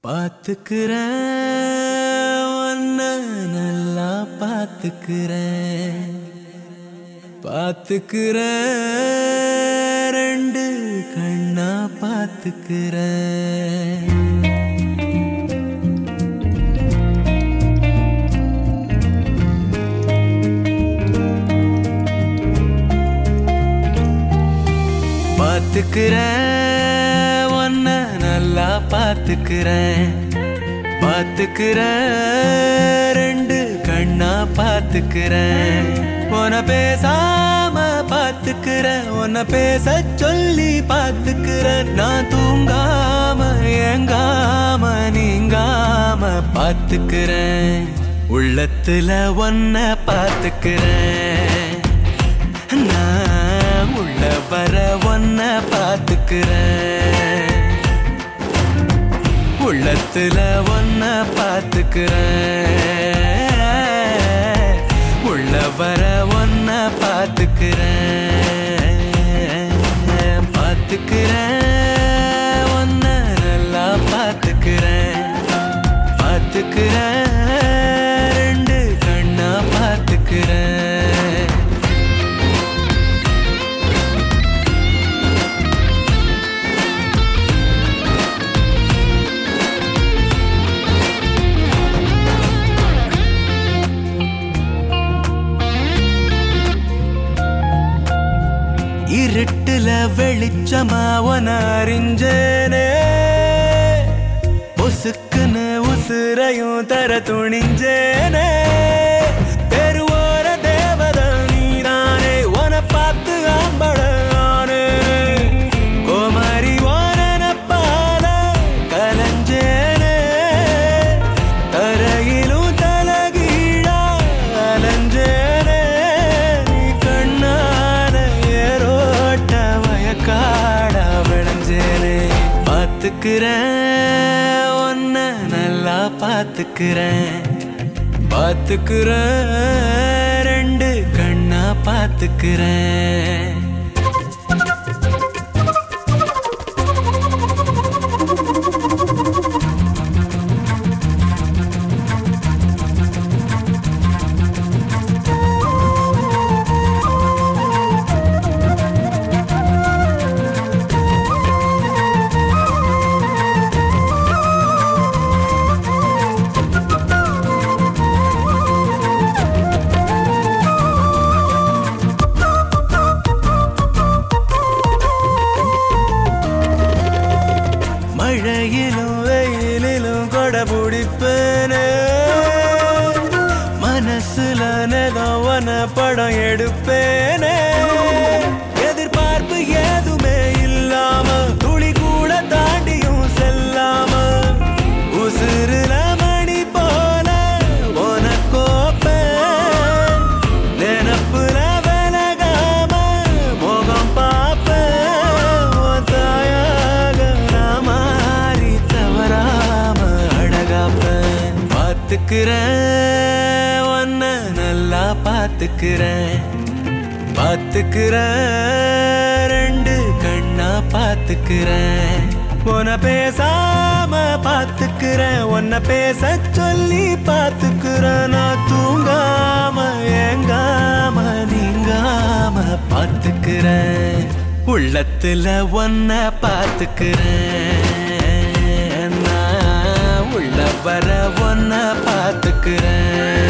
பாத்துக்கிறேன் உன்னை நல்லா பாத்துக்கிறேன் பாத்துக்கிறேன் ரெண்டு கண்ணா பாத்துக்கிறேன் பாத்துக்கிறேன் உன்னை நல்லா பாத்துக்கிறேன் பாத்துக்கிறேன் ரெண்டு கண்ணா பாத்துக்கிறேன் உன பேசாம பாத்துக்கிறேன் உன்னை பேச சொல்லி பாத்துக்கிறேன் நான் தூங்காம ஏங்காம நீங்காம பாத்துக்கிறேன் உள்ளத்துல ஒன்ன பாத்துக்கிறேன் நான் உள்ள வர ஒன்ன பாத்துக்கிறேன் உள்ளத்துல ஒன்ன பாத்துக்கிறேன் உள்ள வர ஒன்ன பாத்துக்கிறேன் பாத்துக்கிறேன் ஒன்ன நல்லா பாத்துக்கிறேன் பாத்துக்கிறேன் ரெண்டு கண்ணா பாத்துக்கிறேன் இருட்டுல வெளிச்சமா உன அறிஞ்சேனே பொசுக்குன்னு உசுரையும் தர துணிஞ்சேனே தெருவோர தேவத நீதானே உன பார்த்து ஆம்படானே கோமாரி ஓனன பால கலஞ்சேனே தரையிலும் தலகீழா அலஞ்சேனே நீ கண்ணால ஏரோட்ட வயக்காடா விளைஞ்சேனே பாத்துக்கிறேன் ஒன்ன நல்லா பாத்துக்கிறேன் பாத்துக்கிறேன் ரெண்டு கண்ணா பாத்துக்கிறேன் மழையிலும் வெயிலிலும் கொட பிடிப்பேனே மனசுல நெதவன படம் எடுப்பேனே எதிர்பார்ப்பு ஏதுமே இல்லாம துளி கூட தாண்டியும் செல்லாம உசுருல மணி போல உனக்கோப்பேன் நினப்புல விலகாம முகம் பார்ப்பேன் உன் தாயாக நான் மாறி தவறாம அழகாப்பேன் பார்த்துக்கிறேன் உன்ன நல்லா பார்த்துக்கிறேன் பார்த்துக்கிறேன் ரெண்டு கண்ணா பார்த்துக்கிறேன் உன பேசாம பார்த்துக்கிறேன் உன்னை பேச சொல்லி பார்த்துக்கிறேன் நான் தூங்காம ஏங்காம நீங்காம பார்த்துக்கிறேன் உள்ளத்துல ஒன்ன பார்த்துக்கிறேன் நான் உள்ள வர ஒன்ன பார்த்துக்கிறேன்